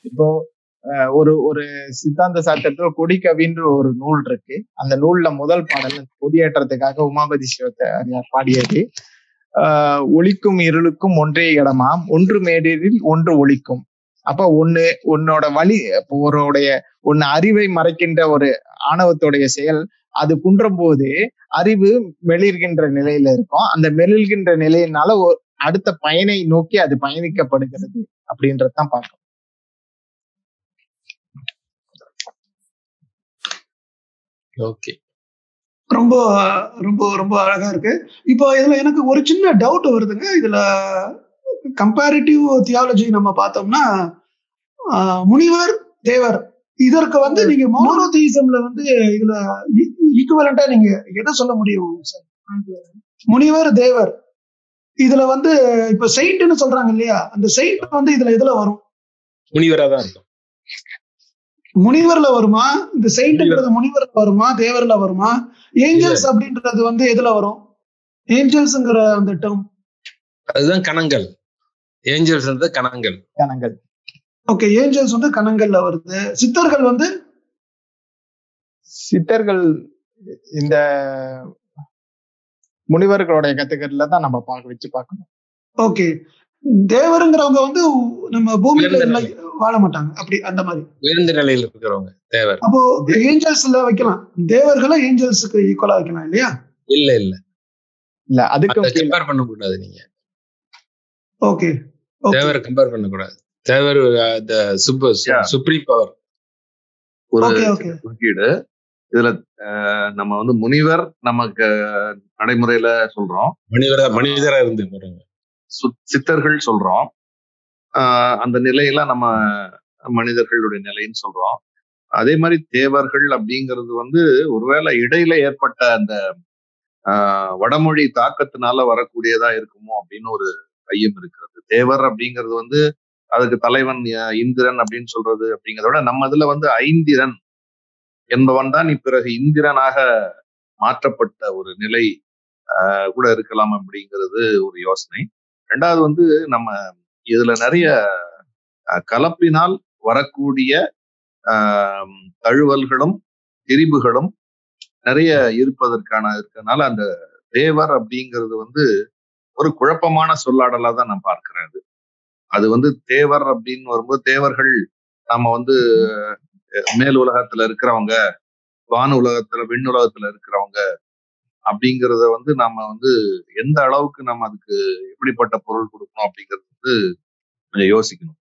இப்போ அஹ், ஒரு ஒரு சித்தாந்த சாத்திரத்துல கொடிக்கவின்ற ஒரு நூல் இருக்கு அந்த நூல்ல முதல் பாடல் கொடியேற்றத்துக்காக உமாபதி சிவத்தாரியார் பாடியது ஆஹ் ஒளிக்கும் இருளுக்கும் ஒன்றே இடமாம் ஒன்று மேடரில் ஒன்று ஒளிக்கும் அப்ப ஒண்ணு உன்னோட வழி இப்போ ஒருடைய ஒன்னு அறிவை மறைக்கின்ற ஒரு ஆணவத்துடைய செயல் அது குன்றும் போது அறிவு மெளிர்கின்ற நிலையில இருக்கும் அந்த மெளிர்கின்ற நிலையினால ஒ- அடுத்த பயனை நோக்கி அது பயணிக்கப்படுகிறது அப்படின்றதான் பார்க்கணும் ஓகே ரொம்ப ரொம்ப ரொம்ப அழகா இருக்கு இப்போ இதுல எனக்கு ஒரு சின்ன டவுட் வருதுங்க இதுல கம்பேரிட்டிவ் தியாலஜி நம்ம பார்த்தோம்னா ஆஹ், முனிவர் தேவர் இதற்கு வந்து நீங்க மோனோதீசம்ல வந்து இதுல ஈக்குவலண்டா நீங்க எதை சொல்ல முடியும் சார் முனிவர் தேவர் இதுல வந்து இப்ப செயின்ட்னு சொல்றாங்க இல்லையா அந்த செயின்ட் வந்து இதுல எதுல வரும் முனிவரா தான் இருக்கும் முனிவர்ல வருமா இந்த செயின்ட்ன்றது முனிவர்ல வருமா தேவர்ல வருமா ஏஞ்சல்ஸ் அப்படின்றது வந்து எதுல வரும் ஏஞ்சல்ஸ்ங்கிற அந்த டேர்ம் அதுதான் கணங்கள் ஏஞ்சல்ஸ் கணங்கள் கணங்கள் ஓகே ஏஞ்சல்ஸ் வந்து கணங்கள்ல வருது சித்தர்கள் வந்து சித்தர்கள் இந்த முனிவர்களுடைய கத்துக்கிறதுல தான் நம்ம பார்க்க வச்சு பார்க்கணும் ஓகே தேவருங்கிறவங்க வந்து நம்ம பூமியில உயர்ந்த இல்ல- நிலை. வாழ மாட்டாங்க அப்படி அந்த மாதிரி உயர்ந்த நிலையில் இருக்கிறவங்க தேவர் அப்போ ஏஞ்சல்ஸ்ல வைக்கலாம் தேவர்களை ஏஞ்சல்ஸுக்கு ஈக்குவலா வைக்கலாம் இல்லையா இல்ல இல்ல இல்ல அதுக்கும் அதை கீழ கம்பேர் பண்ண கூடாது நீங்க ஓகே தேவர் கம்பேர் பண்ண கூடாது தேவர் the super Yeah. Supreme power ஒரு ஓகே ஓகே குறுக்கீடு இதுல அஹ், நம்ம வந்து முனிவர் நமக்கு நடைமுறையில சொல்றோம் மனிதரா மனிதரா இருந்து போறாங்க சுத்- சித்தர்கள் சொல்றோம் ஆஹ் அந்த நிலையெல்லாம் நம்ம மனிதர்களுடைய நிலைன்னு சொல்றோம் அதே மாதிரி தேவர்கள் அப்படிங்கிறது வந்து ஒருவேளை இடையில ஏற்பட்ட அந்த ஆஹ் வடமொழி தாக்கத்தினால வரக்கூடியதா இருக்குமோ அப்படின்னு ஒரு ஐயம் இருக்கிறது தேவர் அப்படிங்கிறது வந்து அதுக்கு தலைவன் ய- இந்திரன் அப்படின்னு சொல்றது அப்படிங்கிறத விட நம்ம இதுல வந்து ஐந்திரன் என்பவன் தான் இப்பிறகு இந்திரனாக மாற்றப்பட்ட ஒரு நிலை ஆஹ் கூட இருக்கலாம் அப்படிங்கிறது ஒரு யோசனை ரெண்டாவது வந்து நம்ம இதுல நிறைய அஹ், கலப்பினால் வரக்கூடிய ஆஹ், தழுவல்களும் திரிபுகளும் நிறைய இருப்பதற்கான இருக்கனால அந்த தேவர் அப்படிங்கிறது வந்து ஒரு குழப்பமான சொல்லாடலா தான் நான் பார்க்கிறேன் அது அது வந்து தேவர் அப்படின்னு வரும்போது தேவர்கள் நம்ம வந்து அஹ், மேல் உலகத்துல இருக்கிறவங்க வான உலகத்துல விண் உலகத்துல இருக்கிறவங்க அப்படிங்கிறத வந்து நம்ம வந்து எந்த அளவுக்கு நம்ம அதுக்கு எப்படிப்பட்ட பொருள் கொடுக்கணும் அப்படிங்கிறது வந்து கொஞ்சம் யோசிக்கணும்